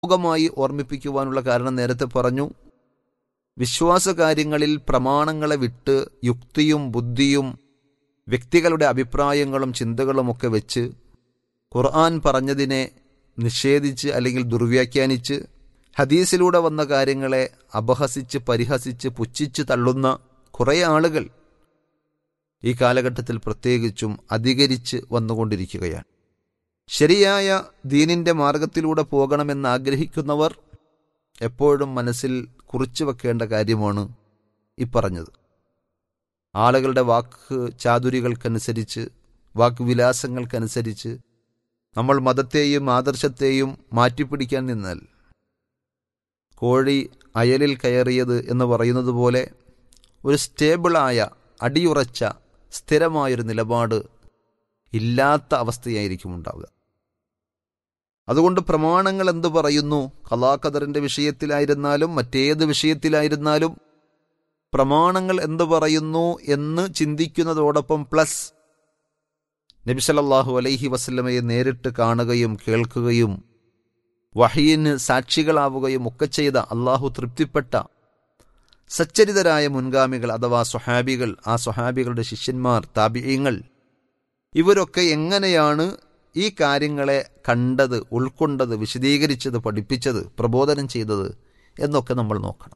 മുഖമായി ഓർമ്മിപ്പിക്കുവാനുള്ള കാരണം നേരത്തെ പറഞ്ഞു വിശ്വാസകാര്യങ്ങളിൽ പ്രമാണങ്ങളെ വിട്ട് യുക്തിയും ബുദ്ധിയും വ്യക്തികളുടെ അഭിപ്രായങ്ങളും ചിന്തകളുമൊക്കെ വെച്ച് ഖുർആൻ പറഞ്ഞതിനെ നിഷേധിച്ച് അല്ലെങ്കിൽ ദുർവ്യാഖ്യാനിച്ച് ഹദീസിലൂടെ വന്ന കാര്യങ്ങളെ അപഹസിച്ച് പരിഹസിച്ച് പുച്ഛിച്ച് തള്ളുന്ന കുറേ ആളുകൾ ഈ കാലഘട്ടത്തിൽ പ്രത്യേകിച്ചും അധികരിച്ച് വന്നുകൊണ്ടിരിക്കുകയാണ് ശരിയായ ദീനിൻ്റെ മാർഗത്തിലൂടെ പോകണമെന്ന് ആഗ്രഹിക്കുന്നവർ എപ്പോഴും മനസ്സിൽ കുറിച്ചു വെക്കേണ്ട കാര്യമാണ് ഈ പറഞ്ഞത് ആളുകളുടെ വാക്ക് ചാതുരികൾക്കനുസരിച്ച് വാക്വിലാസങ്ങൾക്കനുസരിച്ച് നമ്മൾ മതത്തെയും ആദർശത്തെയും മാറ്റിപ്പിടിക്കാൻ നിന്നാൽ കോഴി അയലിൽ കയറിയത് എന്ന് പറയുന്നത് പോലെ ഒരു സ്റ്റേബിളായ അടിയുറച്ച സ്ഥിരമായൊരു നിലപാട് ഇല്ലാത്ത അവസ്ഥയായിരിക്കും ഉണ്ടാവുക അതുകൊണ്ട് പ്രമാണങ്ങൾ എന്തു പറയുന്നു കലാഖദറിന്റെ വിഷയത്തിലായിരുന്നാലും മറ്റേത് വിഷയത്തിലായിരുന്നാലും പ്രമാണങ്ങൾ എന്തു പറയുന്നു എന്ന് ചിന്തിക്കുന്നതോടൊപ്പം പ്ലസ് നബിസലല്ലാഹു അലൈഹി വസല്ലമയെ നേരിട്ട് കാണുകയും കേൾക്കുകയും വഹീന് സാക്ഷികളാവുകയും ഒക്കെ ചെയ്ത അള്ളാഹു തൃപ്തിപ്പെട്ട സച്ചരിതരായ മുൻഗാമികൾ അഥവാ സ്വഹാബികൾ ആ സ്വഹാബികളുടെ ശിഷ്യന്മാർ താപിയങ്ങൾ ഇവരൊക്കെ എങ്ങനെയാണ് ഈ കാര്യങ്ങളെ കണ്ടത് ഉൾക്കൊണ്ടത് വിശദീകരിച്ചത് പഠിപ്പിച്ചത് പ്രബോധനം ചെയ്തത് എന്നൊക്കെ നമ്മൾ നോക്കണം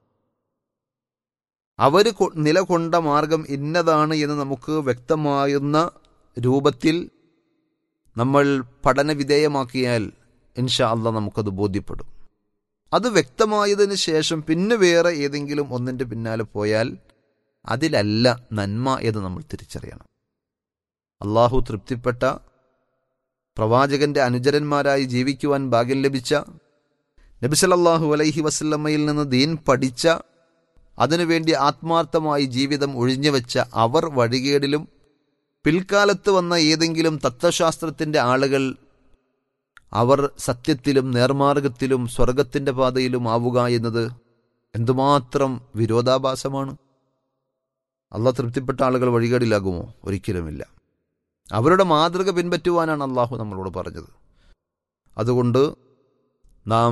അവർ നിലകൊണ്ട മാർഗം ഇന്നതാണ് എന്ന് നമുക്ക് വ്യക്തമാകുന്ന രൂപത്തിൽ നമ്മൾ പഠനവിധേയമാക്കിയാൽ ഇൻഷാ അല്ല നമുക്കത് ബോധ്യപ്പെടും അത് വ്യക്തമായതിന് ശേഷം പിന്നെ വേറെ ഏതെങ്കിലും ഒന്നിൻ്റെ പിന്നാലെ പോയാൽ അതിലല്ല നന്മ എന്ന് നമ്മൾ തിരിച്ചറിയണം അള്ളാഹു തൃപ്തിപ്പെട്ട പ്രവാചകന്റെ അനുചരന്മാരായി ജീവിക്കുവാൻ ഭാഗ്യം ലഭിച്ച നബിസലല്ലാഹു അലൈഹി വസല്ലമ്മയിൽ നിന്ന് ദീൻ പഠിച്ച അതിനുവേണ്ടി ആത്മാർത്ഥമായി ജീവിതം ഒഴിഞ്ഞുവെച്ച അവർ വഴികേടിലും പിൽക്കാലത്ത് വന്ന ഏതെങ്കിലും തത്വശാസ്ത്രത്തിന്റെ ആളുകൾ അവർ സത്യത്തിലും നേർമാർഗത്തിലും സ്വർഗത്തിന്റെ പാതയിലും ആവുക എന്നത് എന്തുമാത്രം വിരോധാഭാസമാണ് അള്ള തൃപ്തിപ്പെട്ട ആളുകൾ വഴികേടിലാകുമോ ഒരിക്കലുമില്ല അവരുടെ മാതൃക പിൻപറ്റുവാനാണ് അള്ളാഹു നമ്മളോട് പറഞ്ഞത് അതുകൊണ്ട് നാം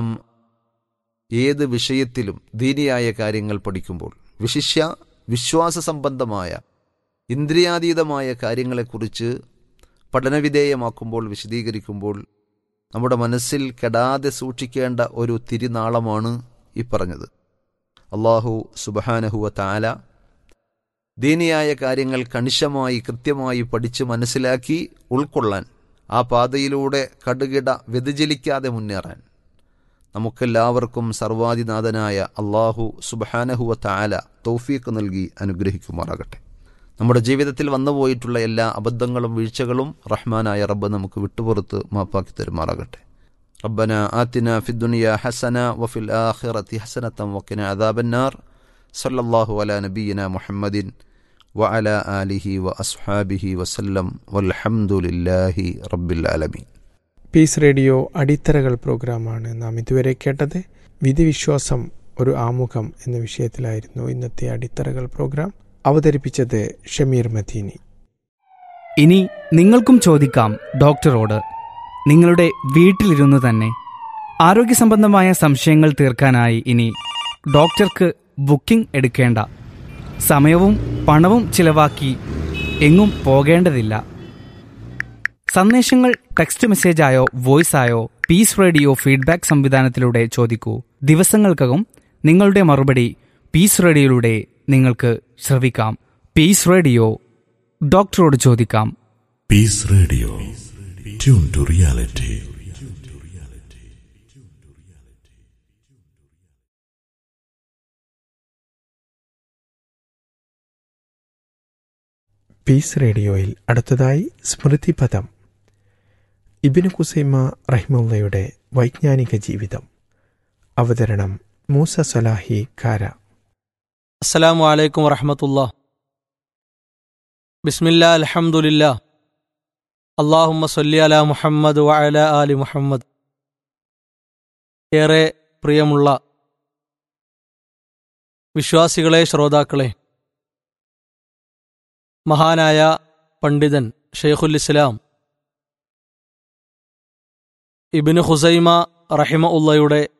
ഏത് വിഷയത്തിലും ദീനിയായ കാര്യങ്ങൾ പഠിക്കുമ്പോൾ വിശിഷ്യ വിശ്വാസ സംബന്ധമായ ഇന്ദ്രിയാതീതമായ കാര്യങ്ങളെക്കുറിച്ച് പഠനവിധേയമാക്കുമ്പോൾ വിശദീകരിക്കുമ്പോൾ നമ്മുടെ മനസ്സിൽ കെടാതെ സൂക്ഷിക്കേണ്ട ഒരു തിരിനാളമാണ് ഈ പറഞ്ഞത് അള്ളാഹു സുബഹാനഹുവ താല ദീനിയായ കാര്യങ്ങൾ കണിശമായി കൃത്യമായി പഠിച്ച് മനസ്സിലാക്കി ഉൾക്കൊള്ളാൻ ആ പാതയിലൂടെ കടുകിട വ്യതിചലിക്കാതെ മുന്നേറാൻ നമുക്കെല്ലാവർക്കും സർവാധിനാഥനായ അള്ളാഹു സുബഹാനഹുവ താല തൗഫീഖ് നൽകി അനുഗ്രഹിക്കുമാറാകട്ടെ നമ്മുടെ ജീവിതത്തിൽ വന്നുപോയിട്ടുള്ള എല്ലാ അബദ്ധങ്ങളും വീഴ്ചകളും റഹ്മാനായ റബ്ബ് നമുക്ക് വിട്ടുപുറത്ത് മാപ്പാക്കി തരുമാറാകട്ടെ ربنا آتنا في الدنيا حسنة وفي الآخرة حسنة وقنا عذاب النار صلى الله على نبينا محمد وعلى آله وأصحابه وسلم والحمد لله رب العالمين പീസ് റേഡിയോ അടിത്തറകൾ പ്രോഗ്രാമാണ് നാം ഇതുവരെ കേട്ടത് വിധിവിശ്വാസം ഒരു ആമുഖം എന്ന വിഷയത്തിലായിരുന്നു ഇന്നത്തെ അടിത്തറകൾ പ്രോഗ്രാം അവതരിപ്പിച്ചത് ഷമീർ മദീനി ഇനി നിങ്ങൾക്കും ചോദിക്കാം ഡോക്ടറോട് നിങ്ങളുടെ വീട്ടിലിരുന്ന് തന്നെ ആരോഗ്യസംബന്ധമായ സംശയങ്ങൾ തീർക്കാനായി ഇനി ഡോക്ടർക്ക് ബുക്കിംഗ് എടുക്കേണ്ട സമയവും പണവും ചിലവാക്കി എങ്ങും പോകേണ്ടതില്ല സന്ദേശങ്ങൾ ടെക്സ്റ്റ് മെസ്സേജായോ വോയിസായോ പീസ് റേഡിയോ ഫീഡ്ബാക്ക് സംവിധാനത്തിലൂടെ ചോദിക്കൂ ദിവസങ്ങൾക്കകം നിങ്ങളുടെ മറുപടി പീസ് റേഡിയോയിലൂടെ നിങ്ങൾക്ക് ശ്രവിക്കാം പീസ് റേഡിയോ ഡോക്ടറോട് ചോദിക്കാം Peace Radio tune to reality Peace റേഡിയോയിൽ അടുത്തതായി സ്മൃതിപഥം ഇബിന് കുസൈമ റഹിമുള്ളയുടെ വൈജ്ഞാനിക ജീവിതം അവതരണം മൂസ സലാഹി കാര അസ്സലാമു അലൈക്കും വറഹമത്തുള്ള ബിസ്മില്ലാ അൽഹംദുലില്ലാ അള്ളാഹുമ്മ സല്ലി അല മുഹമ്മദ് വഅല ആലി മുഹമ്മദ് ഏറെ പ്രിയമുള്ള വിശ്വാസികളെ ശ്രോതാക്കളെ മഹാനായ പണ്ഡിതൻ ഷെയ്ഖുൽ ഇസ്ലാം ഇബിന് ഹുസൈമ റഹിമ ഉള്ളയുടെ